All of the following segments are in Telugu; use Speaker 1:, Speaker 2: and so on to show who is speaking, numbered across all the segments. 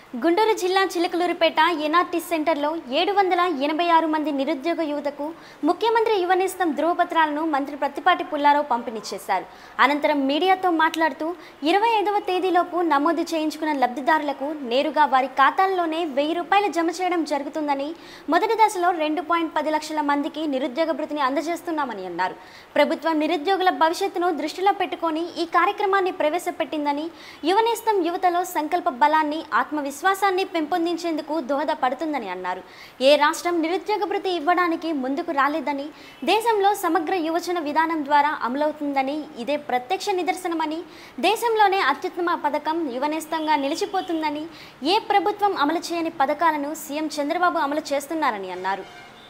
Speaker 1: గుంటూరు జిల్లా చిలకలూరుపేట ఎన్ఆర్టీ సెంటర్లో ఏడు వందల ఎనభై ఆరు మంది నిరుద్యోగ యువతకు ముఖ్యమంత్రి యువనేస్తం ధృవపత్రాలను మంత్రి ప్రత్తిపాటి పుల్లారావు పంపిణీ చేశారు అనంతరం మీడియాతో మాట్లాడుతూ ఇరవై ఐదవ తేదీలోపు నమోదు చేయించుకున్న లబ్ధిదారులకు నేరుగా వారి ఖాతాల్లోనే వెయ్యి రూపాయలు జమ చేయడం జరుగుతుందని మొదటి దశలో రెండు పాయింట్ పది లక్షల మందికి నిరుద్యోగ భృతిని అందజేస్తున్నామని అన్నారు ప్రభుత్వం నిరుద్యోగుల భవిష్యత్తును దృష్టిలో పెట్టుకొని ఈ కార్యక్రమాన్ని ప్రవేశపెట్టిందని యువనేస్తం యువతలో సంకల్ప బలాన్ని ఆత్మవిశ్వాసాన్ని పెంపొందించేందుకు దోహదపడుతుందని అన్నారు ఏ రాష్ట్రం నిరుద్యోగ భృతి ఇవ్వడానికి ముందుకు రాలేదని దేశంలో సమగ్ర యువజన విధానం ద్వారా అమలవుతుందని ఇదే ప్రత్యక్ష నిదర్శనమని దేశంలోనే అత్యుత్తమ పథకం యువనేస్తంగా నిలిచిపోతుందని ఏ ప్రభుత్వం అమలు చేయని పథకాలను సీఎం చంద్రబాబు అమలు చేస్తున్నారని అన్నారు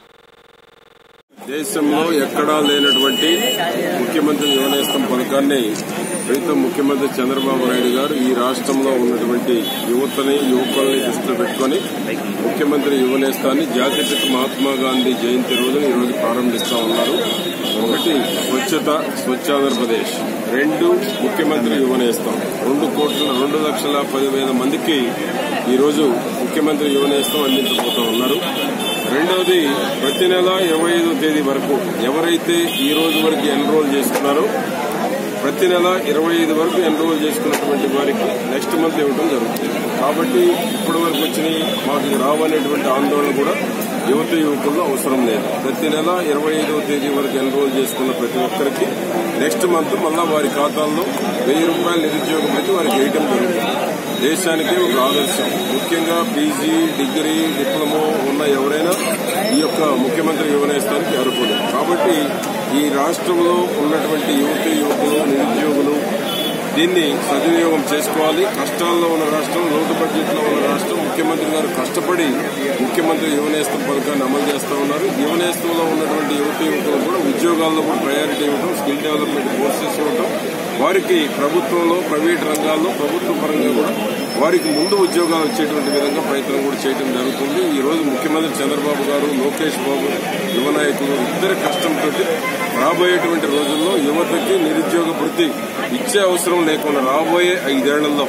Speaker 2: దేశంలో ఎక్కడా లేనటువంటి ముఖ్యమంత్రి యువనేస్తం పథకాన్ని ప్రీతం ముఖ్యమంత్రి చంద్రబాబు నాయుడు గారు ఈ రాష్ట్రంలో ఉన్నటువంటి యువతని యువకుల్ని దృష్టిలో పెట్టుకుని ముఖ్యమంత్రి యువనేస్తాన్ని జాతిపిత మహాత్మా గాంధీ జయంతి రోజున ఈ రోజు ప్రారంభిస్తా ఉన్నారు ఒకటి స్వచ్ఛత స్వచ్ఛ ఆంధ్రప్రదేశ్ రెండు ముఖ్యమంత్రి యువనేస్తం రెండు కోట్ల రెండు లక్షల పదివేల మందికి ఈ రోజు ముఖ్యమంత్రి యువనేస్తం అందించబోతా ఉన్నారు రెండవది ప్రతి నెల ఇరవై ఐదో తేదీ వరకు ఎవరైతే ఈ రోజు వరకు ఎన్రోల్ చేసుకున్నారో ప్రతి నెల ఇరవై ఐదు వరకు ఎన్రోల్ చేసుకున్నటువంటి వారికి నెక్స్ట్ మంత్ ఇవ్వడం జరుగుతుంది కాబట్టి ఇప్పటి వరకు వచ్చినాయి మాకు రావనేటువంటి ఆందోళన కూడా యువత యువకుల్లో అవసరం లేదు ప్రతి నెల ఇరవై ఐదవ తేదీ వరకు ఎన్రోల్ చేసుకున్న ప్రతి ఒక్కరికి నెక్స్ట్ మంత్ మళ్ళా వారి ఖాతాల్లో వెయ్యి రూపాయల నిరుద్యోగ ప్రతి వారికి వేయటం జరుగుతుంది దేశానికి ఒక ఆదర్శం ముఖ్యంగా పీజీ డిగ్రీ డిప్లొమా ఉన్న ఎవరైనా ఈ యొక్క ముఖ్యమంత్రి యువనేస్తానికి అర్హులు కాబట్టి ఈ రాష్ట్రంలో ఉన్నటువంటి యువత యువకులు నిరుద్యోగులు దీన్ని సద్వినియోగం చేసుకోవాలి కష్టాల్లో ఉన్న రాష్ట్రం లోటు బడ్జెట్ లో ఉన్న రాష్ట్రం ముఖ్యమంత్రి గారు కష్టపడి ముఖ్యమంత్రి యువనేస్తం పథకాన్ని అమలు చేస్తా ఉన్నారు యువనేస్తంలో ఉన్నటువంటి యువత యువకులు కూడా ఉద్యోగాల్లో కూడా ప్రయారిటీ ఇవ్వడం స్కిల్ డెవలప్మెంట్ కోర్సెస్ ఇవ్వడం వారికి ప్రభుత్వంలో ప్రైవేట్ రంగాల్లో ప్రభుత్వ పరంగా కూడా వారికి ముందు ఉద్యోగాలు వచ్చేటువంటి విధంగా ప్రయత్నం కూడా చేయడం జరుగుతుంది ఈ రోజు ముఖ్యమంత్రి చంద్రబాబు గారు లోకేష్ బాబు యువ నాయకులు ఇద్దరి కష్టంతో రాబోయేటువంటి రోజుల్లో యువతకి నిరుద్యోగ వృత్తి ఇచ్చే అవసరం లేకుండా రాబోయే ఐదేళ్లలో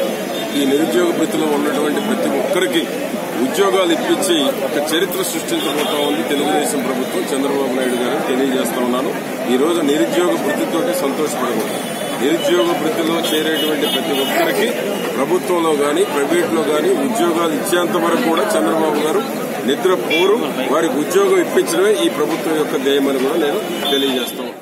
Speaker 2: ఈ నిరుద్యోగ వృత్తిలో ఉన్నటువంటి ప్రతి ఒక్కరికి ఉద్యోగాలు ఇప్పించి ఒక చరిత్ర సృష్టించబోతా ఉంది తెలుగుదేశం ప్రభుత్వం చంద్రబాబు నాయుడు గారు తెలియజేస్తా ఉన్నాను ఈ రోజు నిరుద్యోగ వృత్తితోటి సంతోషపడకూడదు నిరుద్యోగ వృత్తిలో చేరేటువంటి ప్రతి ఒక్కరికి ప్రభుత్వంలో గాని ప్రైవేట్ లో గాని ఉద్యోగాలు ఇచ్చేంత వరకు కూడా చంద్రబాబు గారు నిద్రపోరు వారికి ఉద్యోగం ఇప్పించడమే ఈ ప్రభుత్వం యొక్క ధ్యేయమని కూడా నేను తెలియజేస్తాను